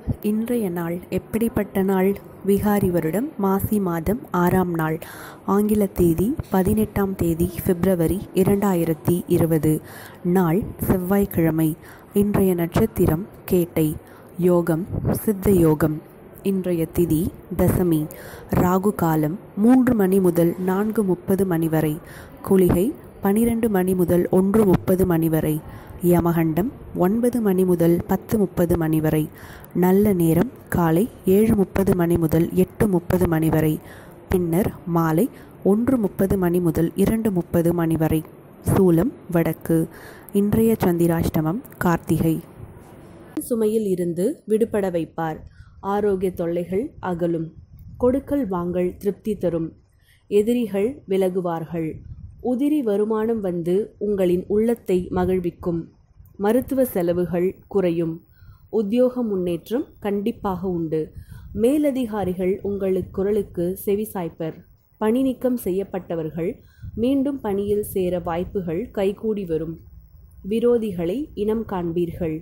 இன்றைய நாள் எப்படிப்பட்ட நாள் விகாரி வருடம் மாசி மாதம் ஆறாம் நாள் ஆங்கில தேதி பதினெட்டாம் தேதி பிப்ரவரி இரண்டாயிரத்தி இருபது நாள் செவ்வாய்க்கிழமை இன்றைய நட்சத்திரம் கேட்டை யோகம் சித்த யோகம் இன்றைய திதி தசமி ராகு காலம் மூன்று மணி முதல் நான்கு முப்பது மணி வரை குளிகை பனிரெண்டு மணி முதல் ஒன்று முப்பது மணி வரை யமகண்டம் ஒன்பது மணி முதல் பத்து முப்பது மணி வரை நல்ல நேரம் காலை ஏழு முப்பது மணி முதல் எட்டு முப்பது மணி வரை பின்னர் மாலை ஒன்று முப்பது மணி முதல் இரண்டு முப்பது மணி வரை சூலம் வடக்கு இன்றைய சந்திராஷ்டமம் கார்த்திகை சுமையில் இருந்து விடுபட வைப்பார் ஆரோக்கிய தொல்லைகள் அகலும் கொடுக்கல் வாங்கல் திருப்தி தரும் எதிரிகள் விலகுவார்கள் உதிரி வருமானம் வந்து உங்களின் உள்ளத்தை மகிழ்விக்கும் மருத்துவ செலவுகள் குறையும் உத்தியோக முன்னேற்றம் கண்டிப்பாக உண்டு மேலதிகாரிகள் உங்களுக்கு குரலுக்கு செவிசாய்ப்பர் பணி நீக்கம் செய்யப்பட்டவர்கள் மீண்டும் பணியில் சேர வாய்ப்புகள் கைகூடி வரும் விரோதிகளை இனம் காண்பீர்கள்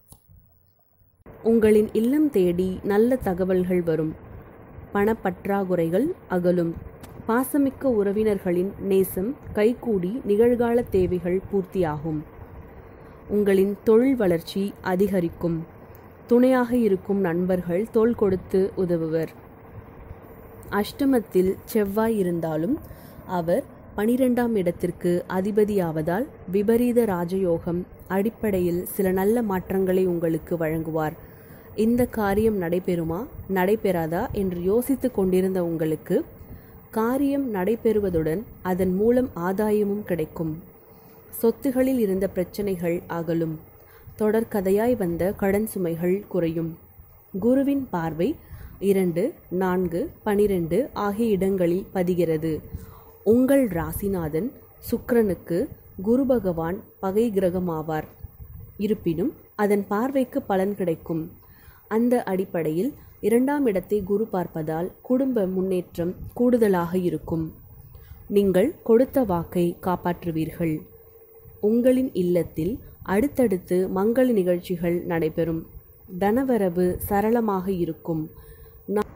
உங்களின் இல்லம் தேடி நல்ல தகவல்கள் வரும் பணப்பற்றாக்குறைகள் அகலும் பாசமிக்க உறவினர்களின் நேசம் கைகூடி நிகழ்கால தேவைகள் பூர்த்தியாகும் உங்களின் தொழில் வளர்ச்சி அதிகரிக்கும் துணையாக இருக்கும் நண்பர்கள் தோள் கொடுத்து உதவுவர் அஷ்டமத்தில் செவ்வாய் இருந்தாலும் அவர் பனிரெண்டாம் இடத்திற்கு அதிபதியாவதால் விபரீத ராஜயோகம் அடிப்படையில் சில நல்ல மாற்றங்களை உங்களுக்கு வழங்குவார் இந்த காரியம் நடைபெறுமா நடைபெறாதா என்று யோசித்து கொண்டிருந்த உங்களுக்கு காரியம் நடைபெறுவதுடன் அதன் மூலம் ஆதாயமும் கிடைக்கும் சொத்துகளில் இருந்த பிரச்சனைகள் அகலும் தொடர்கதையாய் வந்த கடன் சுமைகள் குறையும் குருவின் பார்வை இரண்டு நான்கு பனிரெண்டு ஆகிய இடங்களில் பதிகிறது உங்கள் ராசிநாதன் சுக்கிரனுக்கு குரு பகவான் பகை கிரகமாவார் இருப்பினும் அதன் பார்வைக்கு பலன் கிடைக்கும் அந்த அடிப்படையில் இரண்டாம் இடத்தை குரு பார்ப்பதால் குடும்ப முன்னேற்றம் கூடுதலாக இருக்கும் நீங்கள் கொடுத்த வாக்கை காப்பாற்றுவீர்கள் உங்களின் இல்லத்தில் அடுத்தடுத்து மங்கள நிகழ்ச்சிகள் நடைபெறும் தனவரவு சரளமாக இருக்கும் நா-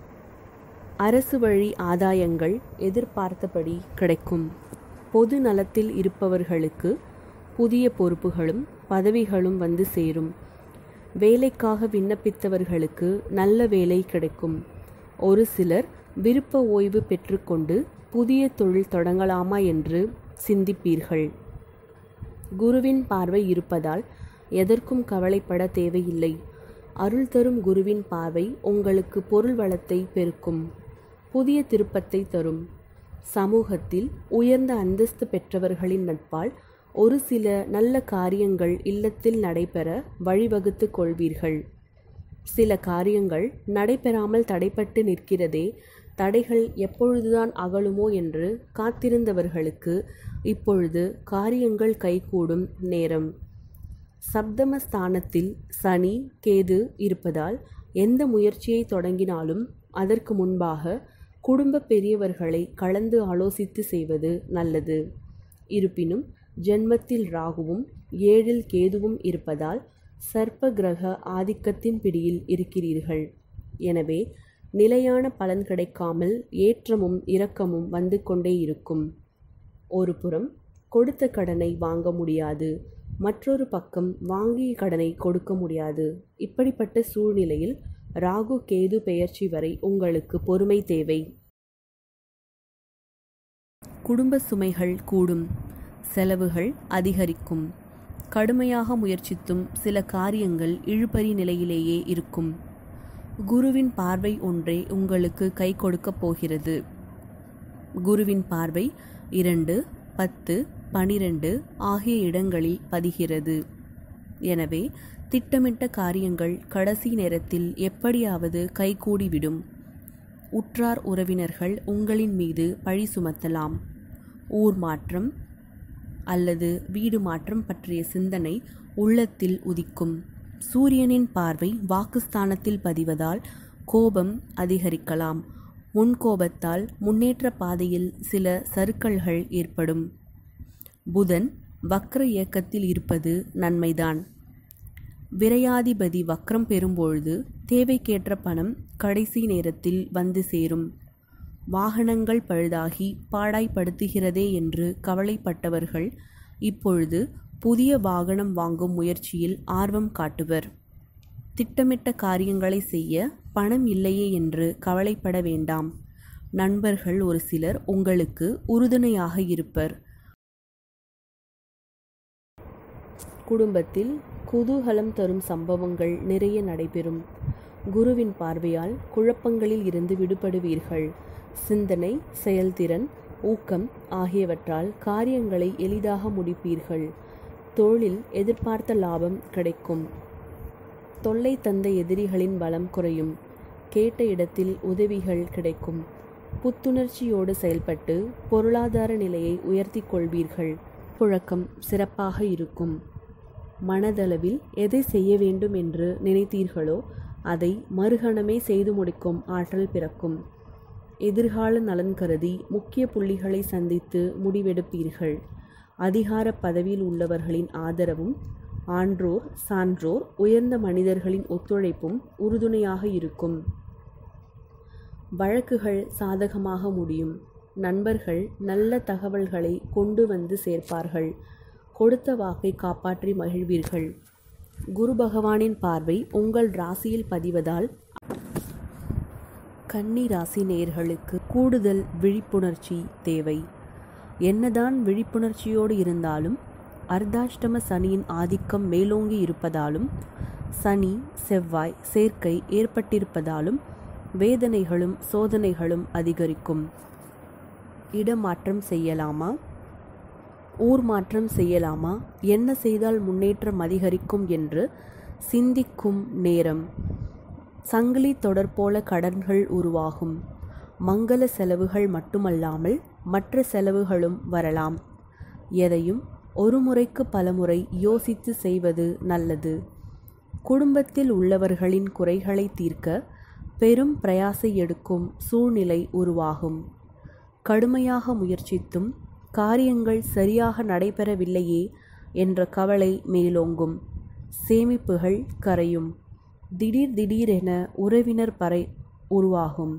அரசு வழி ஆதாயங்கள் எதிர்பார்த்தபடி கிடைக்கும் பொது நலத்தில் இருப்பவர்களுக்கு புதிய பொறுப்புகளும் பதவிகளும் வந்து சேரும் வேலைக்காக விண்ணப்பித்தவர்களுக்கு நல்ல வேலை கிடைக்கும் ஒரு சிலர் விருப்ப ஓய்வு பெற்றுக்கொண்டு புதிய தொழில் தொடங்கலாமா என்று சிந்திப்பீர்கள் குருவின் பார்வை இருப்பதால் எதற்கும் கவலைப்பட தேவையில்லை அருள் தரும் குருவின் பார்வை உங்களுக்கு பொருள் வளத்தை பெருக்கும் புதிய திருப்பத்தை தரும் சமூகத்தில் உயர்ந்த அந்தஸ்து பெற்றவர்களின் நட்பால் ஒரு சில நல்ல காரியங்கள் இல்லத்தில் நடைபெற வழிவகுத்து கொள்வீர்கள் சில காரியங்கள் நடைபெறாமல் தடைப்பட்டு நிற்கிறதே தடைகள் எப்பொழுதுதான் அகலுமோ என்று காத்திருந்தவர்களுக்கு இப்பொழுது காரியங்கள் கைகூடும் நேரம் சப்தம ஸ்தானத்தில் சனி கேது இருப்பதால் எந்த முயற்சியை தொடங்கினாலும் அதற்கு முன்பாக குடும்ப பெரியவர்களை கலந்து ஆலோசித்து செய்வது நல்லது இருப்பினும் ஜென்மத்தில் ராகுவும் ஏழில் கேதுவும் இருப்பதால் சர்ப்ப கிரக ஆதிக்கத்தின் பிடியில் இருக்கிறீர்கள் எனவே நிலையான பலன் கிடைக்காமல் ஏற்றமும் இரக்கமும் வந்து கொண்டே இருக்கும் ஒரு புறம் கொடுத்த கடனை வாங்க முடியாது மற்றொரு பக்கம் வாங்கிய கடனை கொடுக்க முடியாது இப்படிப்பட்ட சூழ்நிலையில் ராகு கேது பெயர்ச்சி வரை உங்களுக்கு பொறுமை தேவை குடும்ப சுமைகள் கூடும் செலவுகள் அதிகரிக்கும் கடுமையாக முயற்சித்தும் சில காரியங்கள் இழுபறி நிலையிலேயே இருக்கும் குருவின் பார்வை ஒன்றே உங்களுக்கு கை கொடுக்கப் போகிறது குருவின் பார்வை இரண்டு பத்து பனிரெண்டு ஆகிய இடங்களில் பதிகிறது எனவே திட்டமிட்ட காரியங்கள் கடைசி நேரத்தில் எப்படியாவது கைகூடிவிடும் உற்றார் உறவினர்கள் உங்களின் மீது பழி சுமத்தலாம் ஊர் மாற்றம் அல்லது வீடு மாற்றம் பற்றிய சிந்தனை உள்ளத்தில் உதிக்கும் சூரியனின் பார்வை வாக்குஸ்தானத்தில் பதிவதால் கோபம் அதிகரிக்கலாம் முன்கோபத்தால் முன்னேற்ற பாதையில் சில சறுக்கல்கள் ஏற்படும் புதன் வக்ர இயக்கத்தில் இருப்பது நன்மைதான் விரையாதிபதி வக்ரம் பெறும்பொழுது தேவைக்கேற்ற பணம் கடைசி நேரத்தில் வந்து சேரும் வாகனங்கள் பழுதாகி பாடாய்படுத்துகிறதே என்று கவலைப்பட்டவர்கள் இப்பொழுது புதிய வாகனம் வாங்கும் முயற்சியில் ஆர்வம் காட்டுவர் திட்டமிட்ட காரியங்களை செய்ய பணம் இல்லையே என்று கவலைப்பட வேண்டாம் நண்பர்கள் ஒரு சிலர் உங்களுக்கு உறுதுணையாக இருப்பர் குடும்பத்தில் குதூகலம் தரும் சம்பவங்கள் நிறைய நடைபெறும் குருவின் பார்வையால் குழப்பங்களில் இருந்து விடுபடுவீர்கள் சிந்தனை செயல்திறன் ஊக்கம் ஆகியவற்றால் காரியங்களை எளிதாக முடிப்பீர்கள் தொழில் எதிர்பார்த்த லாபம் கிடைக்கும் தொல்லை தந்த எதிரிகளின் பலம் குறையும் கேட்ட இடத்தில் உதவிகள் கிடைக்கும் புத்துணர்ச்சியோடு செயல்பட்டு பொருளாதார நிலையை உயர்த்தி கொள்வீர்கள் புழக்கம் சிறப்பாக இருக்கும் மனதளவில் எதை செய்ய வேண்டும் என்று நினைத்தீர்களோ அதை மறுகணமே செய்து முடிக்கும் ஆற்றல் பிறக்கும் எதிர்கால நலன் கருதி முக்கிய புள்ளிகளை சந்தித்து முடிவெடுப்பீர்கள் அதிகார பதவியில் உள்ளவர்களின் ஆதரவும் ஆன்றோர் சான்றோர் உயர்ந்த மனிதர்களின் ஒத்துழைப்பும் உறுதுணையாக இருக்கும் வழக்குகள் சாதகமாக முடியும் நண்பர்கள் நல்ல தகவல்களை கொண்டு வந்து சேர்ப்பார்கள் கொடுத்த வாக்கை காப்பாற்றி மகிழ்வீர்கள் குரு பகவானின் பார்வை உங்கள் ராசியில் பதிவதால் கன்னி ராசி நேயர்களுக்கு கூடுதல் விழிப்புணர்ச்சி தேவை என்னதான் விழிப்புணர்ச்சியோடு இருந்தாலும் அர்த்தாஷ்டம சனியின் ஆதிக்கம் மேலோங்கி இருப்பதாலும் சனி செவ்வாய் சேர்க்கை ஏற்பட்டிருப்பதாலும் வேதனைகளும் சோதனைகளும் அதிகரிக்கும் இடமாற்றம் செய்யலாமா ஊர் மாற்றம் செய்யலாமா என்ன செய்தால் முன்னேற்றம் அதிகரிக்கும் என்று சிந்திக்கும் நேரம் சங்கிலி தொடர் போல கடன்கள் உருவாகும் மங்கள செலவுகள் மட்டுமல்லாமல் மற்ற செலவுகளும் வரலாம் எதையும் ஒரு முறைக்கு பலமுறை யோசித்து செய்வது நல்லது குடும்பத்தில் உள்ளவர்களின் குறைகளை தீர்க்க பெரும் பிரயாசை எடுக்கும் சூழ்நிலை உருவாகும் கடுமையாக முயற்சித்தும் காரியங்கள் சரியாக நடைபெறவில்லையே என்ற கவலை மேலோங்கும் சேமிப்புகள் கரையும் திடீர் திடீரென உறவினர் பறை உருவாகும்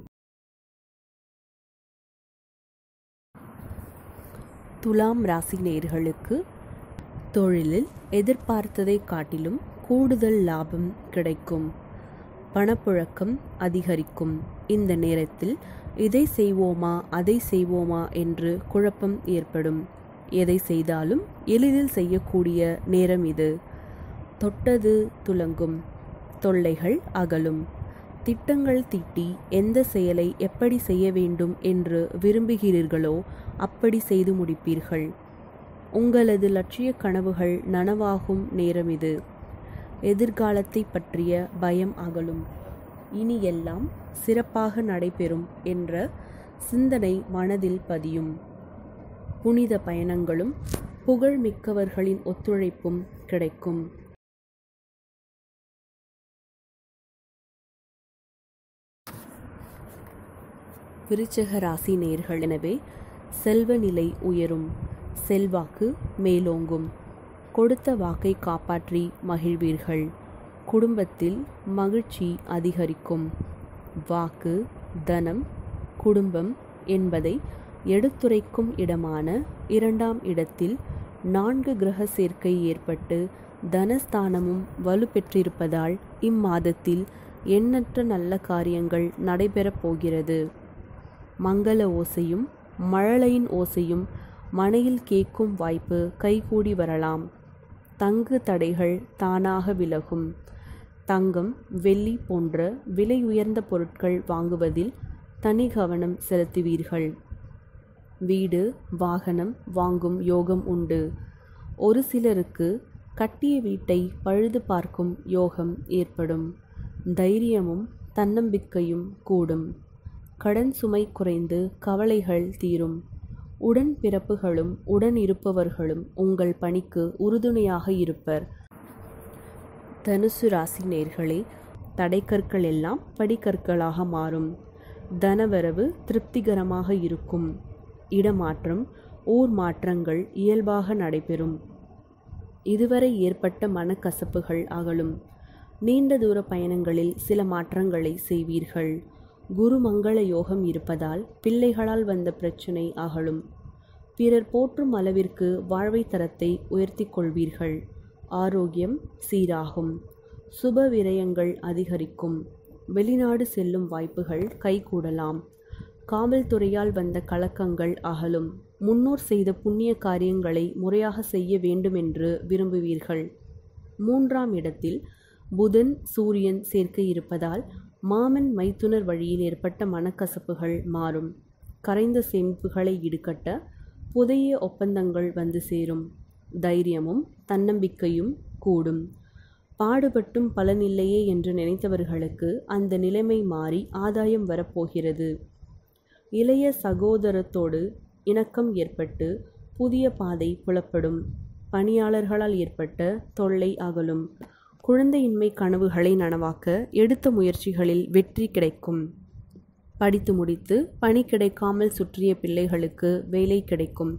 துலாம் ராசி நேர்களுக்கு தொழிலில் எதிர்பார்த்ததை காட்டிலும் கூடுதல் லாபம் கிடைக்கும் பணப்புழக்கம் அதிகரிக்கும் இந்த நேரத்தில் இதை செய்வோமா அதை செய்வோமா என்று குழப்பம் ஏற்படும் எதை செய்தாலும் எளிதில் செய்யக்கூடிய நேரம் இது தொட்டது துலங்கும் தொல்லைகள் அகலும் திட்டங்கள் தீட்டி எந்த செயலை எப்படி செய்ய வேண்டும் என்று விரும்புகிறீர்களோ அப்படி செய்து முடிப்பீர்கள் உங்களது லட்சிய கனவுகள் நனவாகும் நேரம் இது எதிர்காலத்தை பற்றிய பயம் அகலும் இனி எல்லாம் சிறப்பாக நடைபெறும் என்ற சிந்தனை மனதில் பதியும் புனித பயணங்களும் புகழ்மிக்கவர்களின் ஒத்துழைப்பும் கிடைக்கும் விருச்சக ராசி நேர்கள் எனவே செல்வ நிலை உயரும் செல்வாக்கு மேலோங்கும் கொடுத்த வாக்கை காப்பாற்றி மகிழ்வீர்கள் குடும்பத்தில் மகிழ்ச்சி அதிகரிக்கும் வாக்கு தனம் குடும்பம் என்பதை எடுத்துரைக்கும் இடமான இரண்டாம் இடத்தில் நான்கு கிரக சேர்க்கை ஏற்பட்டு தனஸ்தானமும் வலுப்பெற்றிருப்பதால் இம்மாதத்தில் எண்ணற்ற நல்ல காரியங்கள் நடைபெறப் போகிறது மங்கள ஓசையும் மழலையின் ஓசையும் மனையில் கேட்கும் வாய்ப்பு கைகூடி வரலாம் தங்கு தடைகள் தானாக விலகும் தங்கம் வெள்ளி போன்ற விலை உயர்ந்த பொருட்கள் வாங்குவதில் தனி கவனம் செலுத்துவீர்கள் வீடு வாகனம் வாங்கும் யோகம் உண்டு ஒரு சிலருக்கு கட்டிய வீட்டை பழுது பார்க்கும் யோகம் ஏற்படும் தைரியமும் தன்னம்பிக்கையும் கூடும் கடன் சுமை குறைந்து கவலைகள் தீரும் உடன் பிறப்புகளும் உடன் இருப்பவர்களும் உங்கள் பணிக்கு உறுதுணையாக இருப்பர் தனுசு ராசி நேர்களே தடைக்கற்கள் எல்லாம் படிக்கற்களாக மாறும் தனவரவு திருப்திகரமாக இருக்கும் இடமாற்றம் ஊர் மாற்றங்கள் இயல்பாக நடைபெறும் இதுவரை ஏற்பட்ட மனக்கசப்புகள் அகலும் நீண்ட தூர பயணங்களில் சில மாற்றங்களை செய்வீர்கள் குரு மங்கள யோகம் இருப்பதால் பிள்ளைகளால் வந்த பிரச்சனை அகலும் பிறர் போற்றும் அளவிற்கு வாழ்வை தரத்தை உயர்த்திக் கொள்வீர்கள் ஆரோக்கியம் சீராகும் சுப விரயங்கள் அதிகரிக்கும் வெளிநாடு செல்லும் வாய்ப்புகள் கைகூடலாம் காவல்துறையால் வந்த கலக்கங்கள் அகலும் முன்னோர் செய்த புண்ணிய காரியங்களை முறையாக செய்ய வேண்டுமென்று விரும்புவீர்கள் மூன்றாம் இடத்தில் புதன் சூரியன் சேர்க்கை இருப்பதால் மாமன் மைத்துனர் வழியில் ஏற்பட்ட மனக்கசப்புகள் மாறும் கரைந்த சேமிப்புகளை ஈடுகட்ட புதிய ஒப்பந்தங்கள் வந்து சேரும் தைரியமும் தன்னம்பிக்கையும் கூடும் பாடுபட்டும் பலனில்லையே என்று நினைத்தவர்களுக்கு அந்த நிலைமை மாறி ஆதாயம் வரப்போகிறது இளைய சகோதரத்தோடு இணக்கம் ஏற்பட்டு புதிய பாதை புலப்படும் பணியாளர்களால் ஏற்பட்ட தொல்லை அகலும் குழந்தையின்மை கனவுகளை நனவாக்க எடுத்த முயற்சிகளில் வெற்றி கிடைக்கும் படித்து முடித்து பணி கிடைக்காமல் சுற்றிய பிள்ளைகளுக்கு வேலை கிடைக்கும்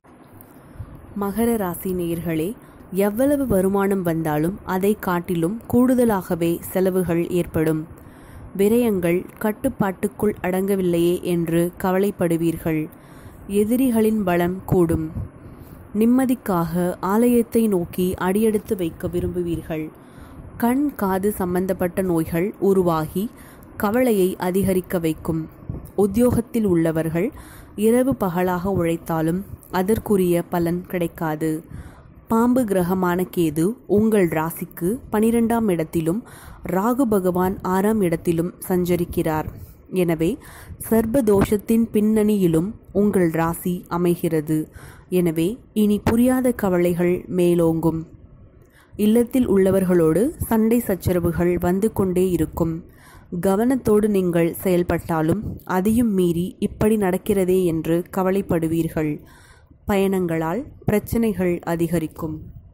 மகர ராசி நேயர்களே எவ்வளவு வருமானம் வந்தாலும் அதை காட்டிலும் கூடுதலாகவே செலவுகள் ஏற்படும் விரயங்கள் கட்டுப்பாட்டுக்குள் அடங்கவில்லையே என்று கவலைப்படுவீர்கள் எதிரிகளின் பலம் கூடும் நிம்மதிக்காக ஆலயத்தை நோக்கி அடியெடுத்து வைக்க விரும்புவீர்கள் கண் காது சம்பந்தப்பட்ட நோய்கள் உருவாகி கவலையை அதிகரிக்க வைக்கும் உத்தியோகத்தில் உள்ளவர்கள் இரவு பகலாக உழைத்தாலும் அதற்குரிய பலன் கிடைக்காது பாம்பு கிரகமான கேது உங்கள் ராசிக்கு பனிரெண்டாம் இடத்திலும் ராகு பகவான் ஆறாம் இடத்திலும் சஞ்சரிக்கிறார் எனவே சர்பதோஷத்தின் பின்னணியிலும் உங்கள் ராசி அமைகிறது எனவே இனி புரியாத கவலைகள் மேலோங்கும் இல்லத்தில் உள்ளவர்களோடு சண்டை சச்சரவுகள் வந்து கொண்டே இருக்கும் கவனத்தோடு நீங்கள் செயல்பட்டாலும் அதையும் மீறி இப்படி நடக்கிறதே என்று கவலைப்படுவீர்கள் பயணங்களால் பிரச்சனைகள் அதிகரிக்கும்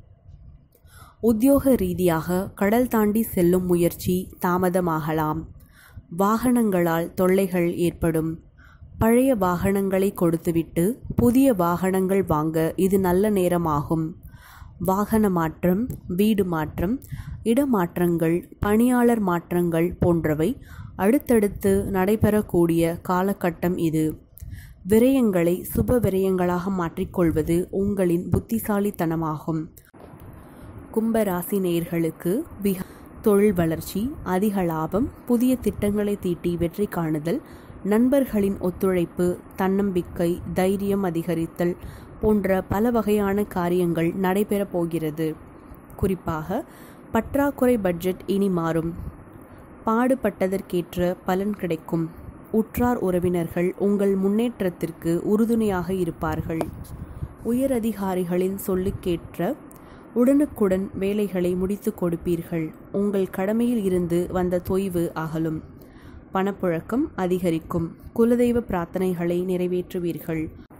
உத்தியோக ரீதியாக கடல் தாண்டி செல்லும் முயற்சி தாமதமாகலாம் வாகனங்களால் தொல்லைகள் ஏற்படும் பழைய வாகனங்களை கொடுத்துவிட்டு புதிய வாகனங்கள் வாங்க இது நல்ல நேரமாகும் வாகன மாற்றம் வீடு மாற்றம் இடமாற்றங்கள் பணியாளர் மாற்றங்கள் போன்றவை அடுத்தடுத்து நடைபெறக்கூடிய காலகட்டம் இது விரயங்களை சுப விரயங்களாக மாற்றிக்கொள்வது உங்களின் புத்திசாலித்தனமாகும் கும்பராசி நேயர்களுக்கு விக தொழில் வளர்ச்சி அதிக லாபம் புதிய திட்டங்களை தீட்டி வெற்றி காணுதல் நண்பர்களின் ஒத்துழைப்பு தன்னம்பிக்கை தைரியம் அதிகரித்தல் போன்ற பல வகையான காரியங்கள் நடைபெறப் போகிறது குறிப்பாக பற்றாக்குறை பட்ஜெட் இனி மாறும் பாடுபட்டதற்கேற்ற பலன் கிடைக்கும் உற்றார் உறவினர்கள் உங்கள் முன்னேற்றத்திற்கு உறுதுணையாக இருப்பார்கள் உயரதிகாரிகளின் சொல்லுக்கேற்ற உடனுக்குடன் வேலைகளை முடித்து கொடுப்பீர்கள் உங்கள் கடமையில் இருந்து வந்த தொய்வு அகலும் பணப்புழக்கம் அதிகரிக்கும் குலதெய்வ பிரார்த்தனைகளை நிறைவேற்றுவீர்கள்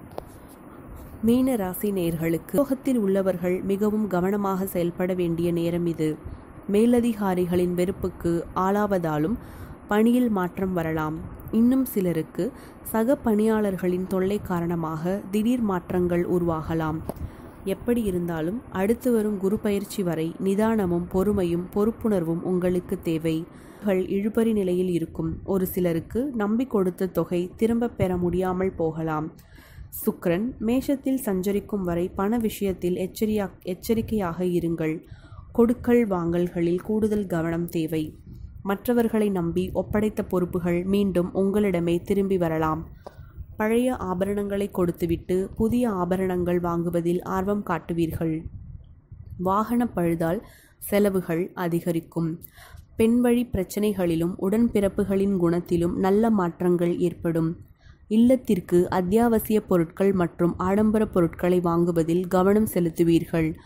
மீன ராசி நேர்களுக்கு உலோகத்தில் உள்ளவர்கள் மிகவும் கவனமாக செயல்பட வேண்டிய நேரம் இது மேலதிகாரிகளின் வெறுப்புக்கு ஆளாவதாலும் பணியில் மாற்றம் வரலாம் இன்னும் சிலருக்கு சக பணியாளர்களின் தொல்லை காரணமாக திடீர் மாற்றங்கள் உருவாகலாம் எப்படி இருந்தாலும் அடுத்து வரும் குரு பயிற்சி வரை நிதானமும் பொறுமையும் பொறுப்புணர்வும் உங்களுக்கு தேவை கள் இழுபறி நிலையில் இருக்கும் ஒரு சிலருக்கு நம்பி கொடுத்த தொகை திரும்பப் பெற முடியாமல் போகலாம் சுக்கிரன் மேஷத்தில் சஞ்சரிக்கும் வரை பண விஷயத்தில் எச்சரியா எச்சரிக்கையாக இருங்கள் கொடுக்கல் வாங்கல்களில் கூடுதல் கவனம் தேவை மற்றவர்களை நம்பி ஒப்படைத்த பொறுப்புகள் மீண்டும் உங்களிடமே திரும்பி வரலாம் பழைய ஆபரணங்களை கொடுத்துவிட்டு புதிய ஆபரணங்கள் வாங்குவதில் ஆர்வம் காட்டுவீர்கள் வாகன பழுதால் செலவுகள் அதிகரிக்கும் பெண்வழி பிரச்சனைகளிலும் உடன்பிறப்புகளின் குணத்திலும் நல்ல மாற்றங்கள் ஏற்படும் இல்லத்திற்கு அத்தியாவசிய பொருட்கள் மற்றும் ஆடம்பர பொருட்களை வாங்குவதில் கவனம் செலுத்துவீர்கள்